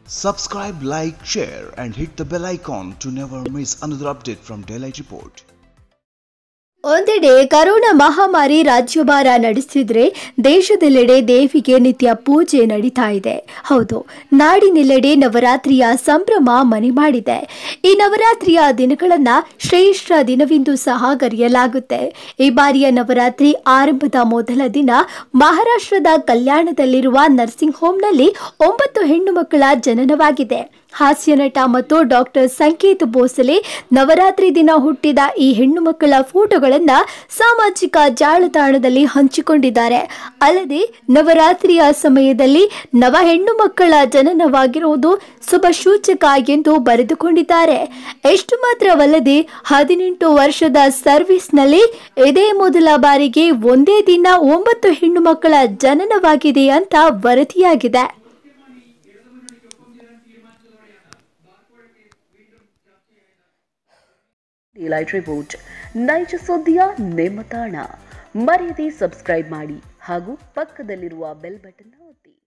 Subscribe, like, share, and hit the bell icon to never miss another update from Daylight Report. ಒಂದೆಡೆ corona ಮಹಾಮಾರಿ ರಾಜ್ಯಭಾರ ನಡೆಸಿದ್ರೆ ದೇಶದೆಲ್ಲೆಡೆ ದೇವಿಗೆ ನಿತ್ಯ ಪೂಜೆ ನಡೀತಾ ಇದೆ ಹೌದು ನಾಡಿನೆಲ್ಲೆಡೆ ನವರಾತ್ರಿಯ ಸಂಭ್ರಮ ಮನೆ ಮಾಡಿದೆ ಈ ನವರಾತ್ರಿಯ ದಿನಗಳನ್ನ ಶ್ರೇಷ್ಠ ದಿನವೆಂದು ಸಹ ಕರೆಯಲಾಗುತ್ತೆ ಈ ಬಾರಿಯ ನವರಾತ್ರಿ ಆರಂಭದ ಮೊದಲ ದಿನ ಮಹಾರಾಷ್ಟ್ರದ ಕಲ್ಯಾಣದಲ್ಲಿರುವ ನರ್ಸಿಂಗ್ ಹೋಂನಲ್ಲಿ ಒಂಬತ್ತು ಹೆಣ್ಣು ಮಕ್ಕಳ ಜನನವಾಗಿದೆ ಹಾಸ್ಯ ನಟ ಮತ್ತು ಡಾಕ್ಟರ್ ಸಂಕೇತ್ ಭೋಸಲೆ ನವರಾತ್ರಿ ದಿನ ಹುಟ್ಟಿದ ಈ ಹೆಣ್ಣು ಮಕ್ಕಳ ಫೋಟೋಗಳನ್ನ ಸಾಮಾಜಿಕ ಜಾಲತಾಣದಲ್ಲಿ ಹಂಚಿಕೊಂಡಿದ್ದಾರೆ ಅಲ್ಲದೆ ನವರಾತ್ರಿಯ ಸಮಯದಲ್ಲಿ ನವ ಹೆಣ್ಣು ಮಕ್ಕಳ ಜನನವಾಗಿರುವುದು ಶುಭ ಸೂಚಕ ಎಂದು ಬರೆದುಕೊಂಡಿದ್ದಾರೆ ಎಷ್ಟು ಮಾತ್ರವಲ್ಲದೆ ಹದಿನೆಂಟು ವರ್ಷದ ಸರ್ವಿಸ್ನಲ್ಲಿ ಇದೇ ಮೊದಲ ಬಾರಿಗೆ ಒಂದೇ ದಿನ ಒಂಬತ್ತು ಹೆಣ್ಣು ಮಕ್ಕಳ ಜನನವಾಗಿದೆ ಅಂತ ವರದಿಯಾಗಿದೆ ಡಿಲೈಟ್ ರಿಪೋರ್ಟ್ ನೈಜ ಸುದ್ದಿಯ ನಿಮ್ಮ ತಾಣ ಮರೆಯದೆ ಸಬ್ಸ್ಕ್ರೈಬ್ ಮಾಡಿ ಹಾಗೂ ಪಕ್ಕದಲ್ಲಿರುವ ಬೆಲ್ ಬಟನ್ ಒತ್ತಿ